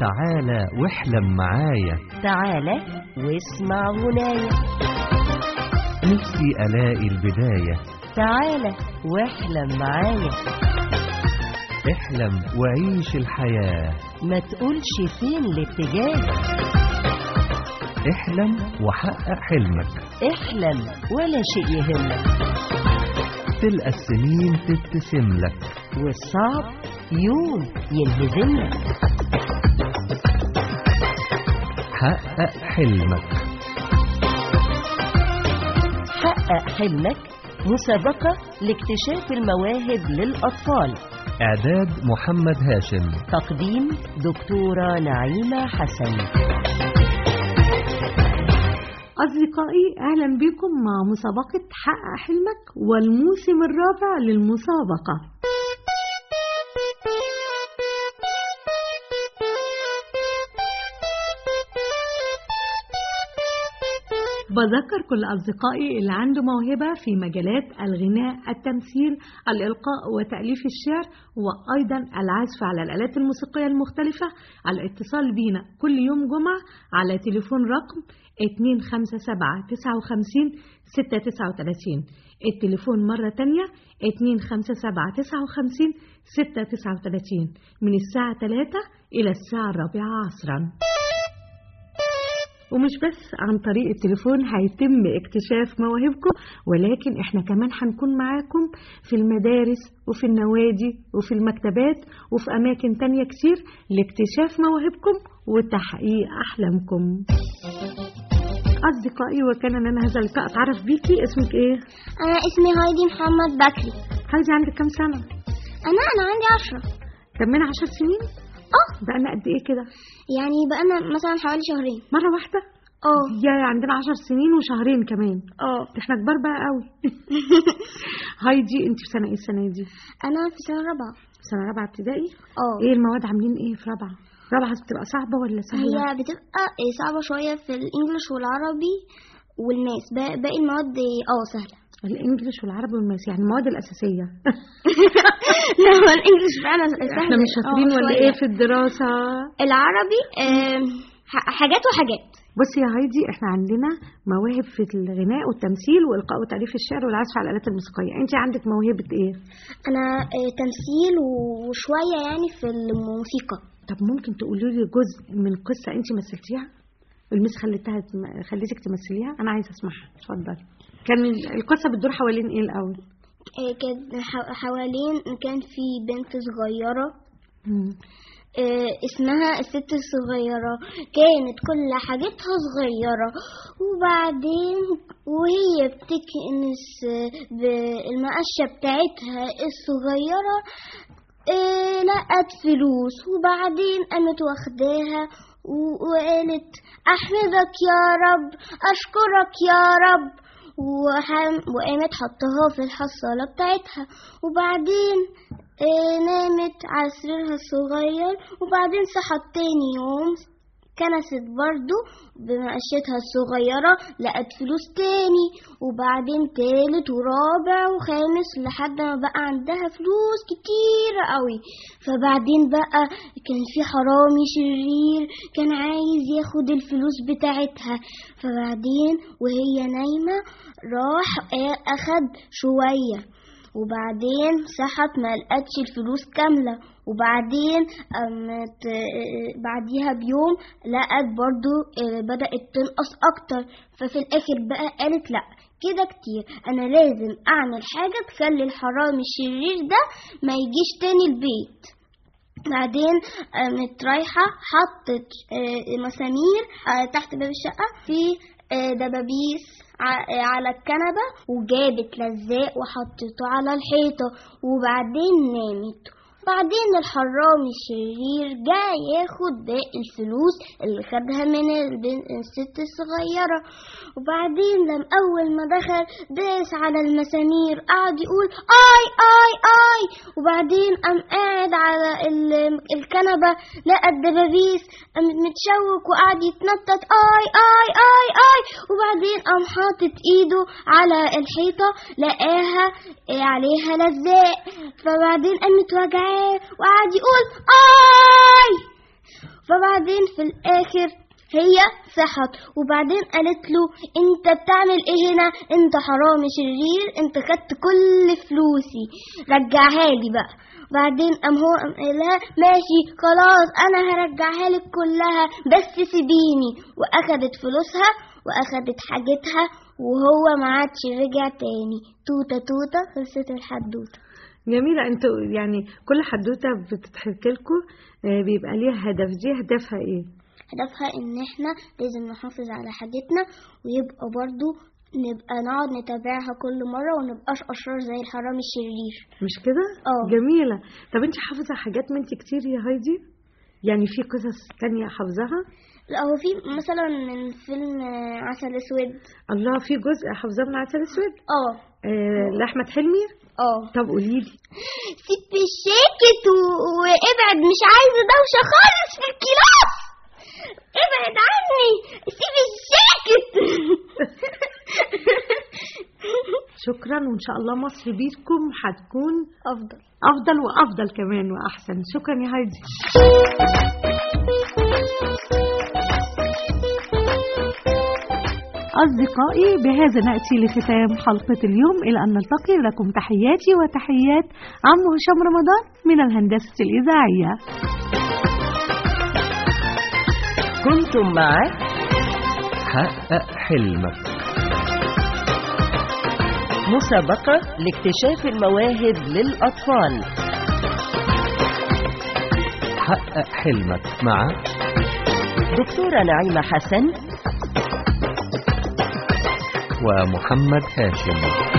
تعالى واحلم معايا تعالى واسمع غناية نفسي ألاقي البداية تعالى واحلم معايا احلم وعيش الحياة ما تقولش فين الاتجاه احلم وحقق حلمك احلم ولا شيء يهمك تلقى السنين تبتسم لك والصعب يوم ينهزم لك حقق حلمك حقق حلمك مسابقة لاكتشاف المواهب للأطفال إعداد محمد هاشم تقديم دكتورة نعيمة حسن أصدقائي أهلا بكم مع مسابقة حقق حلمك والموسم الرابع للمسابقة بذكر كل أصدقائي اللي عنده موهبة في مجالات الغناء التمثيل الإلقاء وتأليف الشعر وأيضا العزف على الآلات الموسيقية المختلفة على الاتصال بينا كل يوم جمعة على تليفون رقم 257 59 639 التليفون مرة تانية 257 59 639 من الساعة 3 إلى الساعة الرابعة عصراً ومش بس عن طريق التليفون هيتم اكتشاف مواهبكم ولكن احنا كمان هنكون معاكم في المدارس وفي النوادي وفي المكتبات وفي اماكن تانية كتير لاكتشاف مواهبكم وتحقيق احلامكم اصدقائي وكان لنا هذا اللقاء اتعرف بيكي اسمك ايه أنا اسمي هايدي محمد بكري هايدي عندك كام سنه أنا أنا عندي عشرة كملنا عشر سنين اه بقالنا قد ايه كده يعني بقالنا مثلا حوالي شهرين مره واحده اه يا عندنا عشر سنين وشهرين كمان اه ده احنا كبار بقى قوي هايدي انت في سنه ايه السنه دي أنا في سنة رابعة سنه رابعه ابتدائي اه ايه المواد عاملين ايه في رابعه رابعه بتبقى صعبه ولا سهله هي بتبقى إيه صعبة شوية في الإنجليش والعربي والماس با- باقي المواد اه سهلة الانجليش والعربي والماس يعني المواد الاساسيه لا هو الإنجليش فعلا سهل احنا مش شاطرين آه، ولا شوية. ايه في الدراسه العربي آم، ح- حاجات وحاجات بصي يا هايدي احنا عندنا مواهب في الغناء والتمثيل والقاء وتاليف الشعر والعزف على الالات الموسيقيه انت عندك موهبه ايه أنا آه، تمثيل وشوية يعني في الموسيقى طب ممكن تقولي لي جزء من قصه انت مثلتيها المس خليتها خليتك تمثليها انا عايزه اسمعها اتفضلي كان القصه بتدور حوالين ايه الاول آه، كان ح- حوالين كان في بنت صغيرة مم. آه، اسمها الست الصغيرة كانت كل حاجتها صغيرة وبعدين وهي بتكنس آه، بالمقشة بتاعتها الصغيرة آه، لقت فلوس وبعدين قامت واخداها و- وقالت أحمدك يا رب أشكرك يا رب وحم- وقامت حطها في الحصالة بتاعتها وبعدين آه، نامت على سريرها الصغير وبعدين صحت تاني يوم كنست برضو بمقشتها الصغيرة لقت فلوس تاني وبعدين تالت ورابع وخامس لحد ما بقى عندها فلوس كتير قوي فبعدين بقى كان في حرامي شرير كان عايز ياخد الفلوس بتاعتها فبعدين وهي نايمة راح آ- أخد شوية وبعدين صحت ما لقتش الفلوس كاملة وبعدين قامت آه، بعديها بيوم لقت برضو آه، بدأت تنقص أكتر ففي الآخر بقى قالت لأ كده كتير أنا لازم أعمل حاجة تخلي الحرامي الشرير ده ما يجيش تاني البيت بعدين قامت رايحة حطت آه، مسامير آه، تحت باب الشقة في آه، دبابيس ع- آه، على الكنبة وجابت لزاق وحطته على الحيطة وبعدين نامت بعدين الحرامي الشرير جاء ياخد باقي الفلوس اللي خدها من البن- الست الصغيرة وبعدين لما أول ما دخل داس على المسامير قعد يقول آي آي آي وبعدين قام قاعد على ال- الكنبة لقى الدبابيس قام متشوك وقعد يتنطط آي آي آي آي وبعدين قام حاطط إيده على الحيطة لقاها آه، عليها لزاق فبعدين قامت وجعاه وقعد يقول آي فبعدين في الآخر هي صحت وبعدين قالت له انت بتعمل ايه هنا انت حرامي شرير انت خدت كل فلوسي رجعها لي بقى بعدين قام هو قام قال لها ماشي خلاص انا هرجعها لك كلها بس سيبيني واخدت فلوسها واخدت حاجتها وهو ما عادش رجع تاني توته توته خلصت الحدوته جميلة انتوا يعني كل حدوتة بتتحكي لكم بيبقى ليها هدف دي هدفها ايه؟ هدفها ان احنا لازم نحافظ على حاجتنا ويبقى برضو نبقى نقعد نتابعها كل مرة ونبقاش أشرار زي الحرامي الشرير مش كده؟ اه. جميلة طب انت حافظة حاجات من كتير يا هايدي؟ يعني في قصص تانية حافظاها؟ لا هو في مثلا من فيلم آه، عسل اسود الله في جزء حافظاه من عسل اسود اه آه لأحمد حلمي اه طب قولي لي سيب الشاكت و... وابعد مش عايزة دوشة خالص في الكلاس ابعد عني سيب الشاكت شكرا وان شاء الله مصر بيتكم هتكون افضل افضل وافضل كمان واحسن شكرا يا هايدي أصدقائي بهذا نأتي لختام حلقة اليوم إلى أن نلتقي لكم تحياتي وتحيات عم هشام رمضان من الهندسة الإذاعية كنتم مع حقق حلمك مسابقة لاكتشاف المواهب للأطفال حقق حلمك مع دكتورة نعيمة حسن ومحمد هاشم